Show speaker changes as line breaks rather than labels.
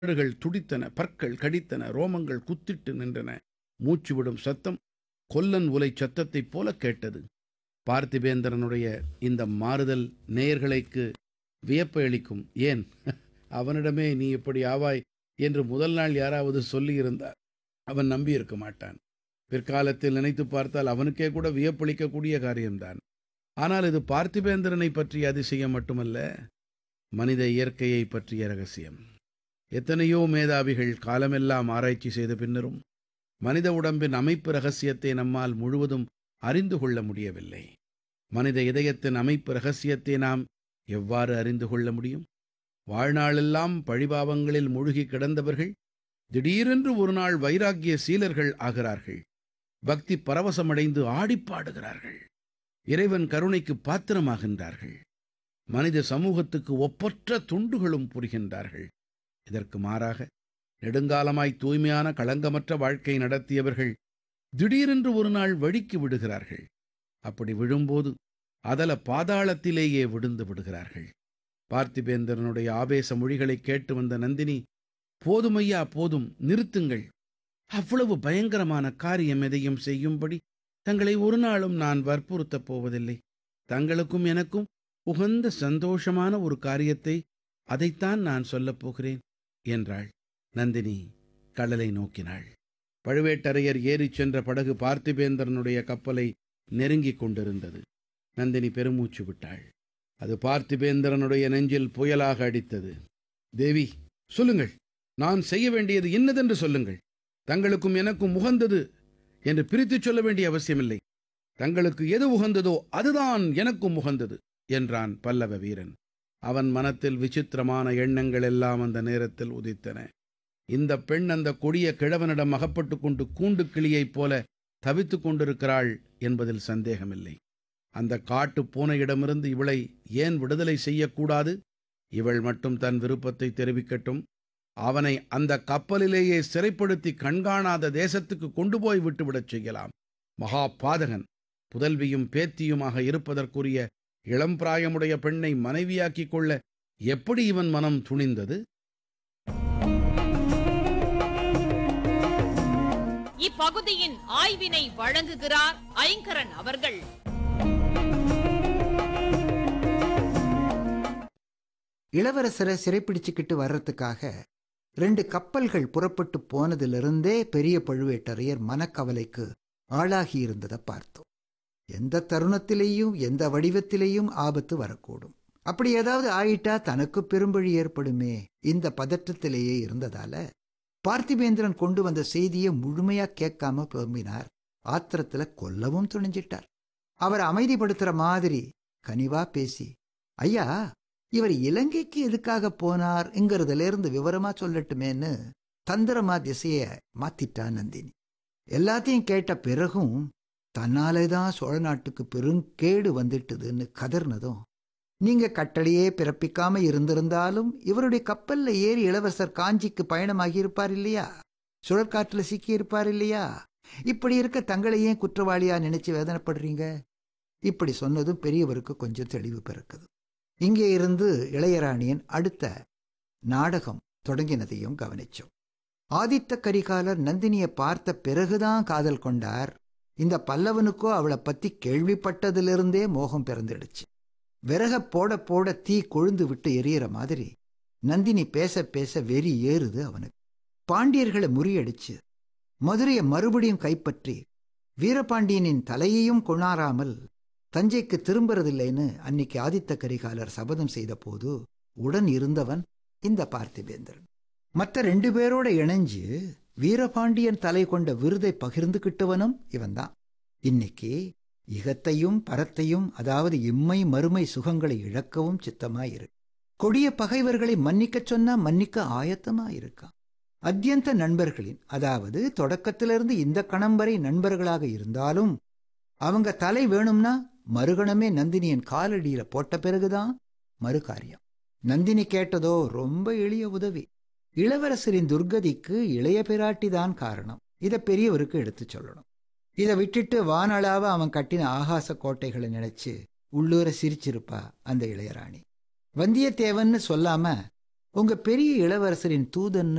உதடுகள் துடித்தன பற்கள் கடித்தன ரோமங்கள் குத்திட்டு நின்றன மூச்சு விடும் சத்தம் கொல்லன் உலை சத்தத்தைப் போல கேட்டது பார்த்திபேந்திரனுடைய இந்த மாறுதல் நேயர்களுக்கு வியப்பை அளிக்கும் ஏன் அவனிடமே நீ இப்படி ஆவாய் என்று முதல் நாள் யாராவது சொல்லியிருந்தார் அவன் நம்பியிருக்க மாட்டான் பிற்காலத்தில் நினைத்து பார்த்தால் அவனுக்கே கூட வியப்பளிக்கக்கூடிய காரியம்தான் ஆனால் இது பார்த்திபேந்திரனை பற்றிய அதிசயம் மட்டுமல்ல மனித இயற்கையை பற்றிய ரகசியம் எத்தனையோ மேதாவிகள் காலமெல்லாம் ஆராய்ச்சி செய்த பின்னரும் மனித உடம்பின் அமைப்பு ரகசியத்தை நம்மால் முழுவதும் அறிந்து கொள்ள முடியவில்லை மனித இதயத்தின் அமைப்பு ரகசியத்தை நாம் எவ்வாறு அறிந்து கொள்ள முடியும் வாழ்நாளெல்லாம் பழிபாவங்களில் மூழ்கி கிடந்தவர்கள் திடீரென்று ஒரு நாள் வைராக்கிய சீலர்கள் ஆகிறார்கள் பக்தி பரவசமடைந்து ஆடிப்பாடுகிறார்கள் இறைவன் கருணைக்கு பாத்திரமாகின்றார்கள் மனித சமூகத்துக்கு ஒப்பற்ற துண்டுகளும் புரிகின்றார்கள் இதற்கு மாறாக நெடுங்காலமாய் தூய்மையான களங்கமற்ற வாழ்க்கை நடத்தியவர்கள் திடீரென்று ஒரு நாள் வழிக்கு விடுகிறார்கள் அப்படி விழும்போது அதல பாதாளத்திலேயே விழுந்து விடுகிறார்கள் பார்த்திபேந்திரனுடைய ஆவேச மொழிகளை கேட்டு வந்த நந்தினி போதுமையா போதும் நிறுத்துங்கள் அவ்வளவு பயங்கரமான காரியம் எதையும் செய்யும்படி தங்களை ஒரு நாளும் நான் வற்புறுத்தப் போவதில்லை தங்களுக்கும் எனக்கும் உகந்த சந்தோஷமான ஒரு காரியத்தை அதைத்தான் நான் சொல்லப் போகிறேன் என்றாள் நந்தினி கடலை நோக்கினாள் பழுவேட்டரையர் ஏறிச் சென்ற படகு பார்த்திபேந்திரனுடைய கப்பலை நெருங்கிக் கொண்டிருந்தது நந்தினி பெருமூச்சு விட்டாள் அது பார்த்திபேந்திரனுடைய நெஞ்சில் புயலாக அடித்தது தேவி சொல்லுங்கள் நான் செய்ய வேண்டியது இன்னதென்று சொல்லுங்கள் தங்களுக்கும் எனக்கும் உகந்தது என்று பிரித்துச் சொல்ல வேண்டிய அவசியமில்லை தங்களுக்கு எது உகந்ததோ அதுதான் எனக்கும் உகந்தது என்றான் பல்லவ வீரன் அவன் மனத்தில் விசித்திரமான எண்ணங்கள் எல்லாம் அந்த நேரத்தில் உதித்தன இந்த பெண் அந்த கொடிய கிழவனிடம் அகப்பட்டு கொண்டு கூண்டு கிளியைப் போல தவித்துக் கொண்டிருக்கிறாள் என்பதில் சந்தேகமில்லை அந்த காட்டு பூனையிடமிருந்து இவளை ஏன் விடுதலை செய்யக்கூடாது இவள் மட்டும் தன் விருப்பத்தை தெரிவிக்கட்டும் அவனை அந்த கப்பலிலேயே சிறைப்படுத்தி கண்காணாத தேசத்துக்கு கொண்டு போய் விட்டுவிடச் செய்யலாம் மகா பாதகன் புதல்வியும் பேத்தியுமாக இருப்பதற்குரிய இளம்பிராயமுடைய பெண்ணை மனைவியாக்கிக் கொள்ள எப்படி இவன் மனம் துணிந்தது
இப்பகுதியின் ஆய்வினை வழங்குகிறார் ஐங்கரன் அவர்கள்
இளவரசரை சிறைப்பிடிச்சுக்கிட்டு வர்றதுக்காக ரெண்டு கப்பல்கள் புறப்பட்டு போனதிலிருந்தே பெரிய பழுவேட்டரையர் மனக்கவலைக்கு ஆளாகி இருந்ததை பார்த்தோம் எந்த தருணத்திலேயும் எந்த வடிவத்திலேயும் ஆபத்து வரக்கூடும் அப்படி ஏதாவது ஆயிட்டா தனக்கு பெரும்பழி ஏற்படுமே இந்த பதற்றத்திலேயே இருந்ததால பார்த்திபேந்திரன் கொண்டு வந்த செய்தியை முழுமையா கேட்காம புலம்பினார் ஆத்திரத்துல கொல்லவும் துணிஞ்சிட்டார் அவர் அமைதிப்படுத்துற மாதிரி கனிவா பேசி ஐயா இவர் இலங்கைக்கு எதுக்காக போனார்ங்கிறதுல இருந்து விவரமா சொல்லட்டுமேன்னு தந்திரமா திசைய மாத்திட்டா நந்தினி எல்லாத்தையும் கேட்ட பிறகும் தன்னாலே தான் சோழ நாட்டுக்கு பெருங்கேடு வந்துட்டுதுன்னு கதர்னதும் நீங்க கட்டளையே பிறப்பிக்காம இருந்திருந்தாலும் இவருடைய கப்பல்ல ஏறி இளவரசர் காஞ்சிக்கு பயணமாகி இருப்பார் இல்லையா சுழற்காற்றுல சிக்கி இருப்பார் இல்லையா இப்படி இருக்க தங்களை ஏன் குற்றவாளியா நினைச்சு வேதனைப்படுறீங்க இப்படி சொன்னதும் பெரியவருக்கு கொஞ்சம் தெளிவு பிறக்குது இங்கே இருந்து இளையராணியின் அடுத்த நாடகம் தொடங்கினதையும் கவனிச்சோம் ஆதித்த கரிகாலர் நந்தினியை பார்த்த பிறகுதான் காதல் கொண்டார் இந்த பல்லவனுக்கோ அவளை பத்தி கேள்விப்பட்டதிலிருந்தே மோகம் பிறந்துடுச்சு விறக போட போட தீ கொழுந்து விட்டு எரியற மாதிரி நந்தினி பேச பேச வெறி ஏறுது அவனுக்கு பாண்டியர்களை முறியடிச்சு மதுரையை மறுபடியும் கைப்பற்றி வீரபாண்டியனின் தலையையும் கொணாராமல் தஞ்சைக்கு திரும்புறதில்லைன்னு அன்னைக்கு ஆதித்த கரிகாலர் சபதம் செய்த போது உடன் இருந்தவன் இந்த பார்த்திபேந்திரன் மற்ற ரெண்டு பேரோட இணைஞ்சு வீரபாண்டியன் தலை கொண்ட விருதை பகிர்ந்துகிட்டவனும் இவன்தான் இன்னைக்கு இகத்தையும் பரத்தையும் அதாவது இம்மை மறுமை சுகங்களை இழக்கவும் சித்தமாயிருக்கு கொடிய பகைவர்களை மன்னிக்கச் சொன்னா மன்னிக்க ஆயத்தமா இருக்கான் அத்தியந்த நண்பர்களின் அதாவது தொடக்கத்திலிருந்து இந்த கணம் வரை நண்பர்களாக இருந்தாலும் அவங்க தலை வேணும்னா மறுகணமே நந்தினியின் காலடியில போட்ட பிறகுதான் மறு காரியம் நந்தினி கேட்டதோ ரொம்ப எளிய உதவி இளவரசரின் துர்கதிக்கு இளைய பிராட்டி தான் காரணம் இதை பெரியவருக்கு எடுத்துச் சொல்லணும் இதை விட்டுட்டு வானளாவ அவன் கட்டின ஆகாச கோட்டைகளை நினைச்சு உள்ளூர சிரிச்சிருப்பா அந்த இளையராணி வந்தியத்தேவன்னு சொல்லாம உங்க பெரிய இளவரசரின் தூதன்னு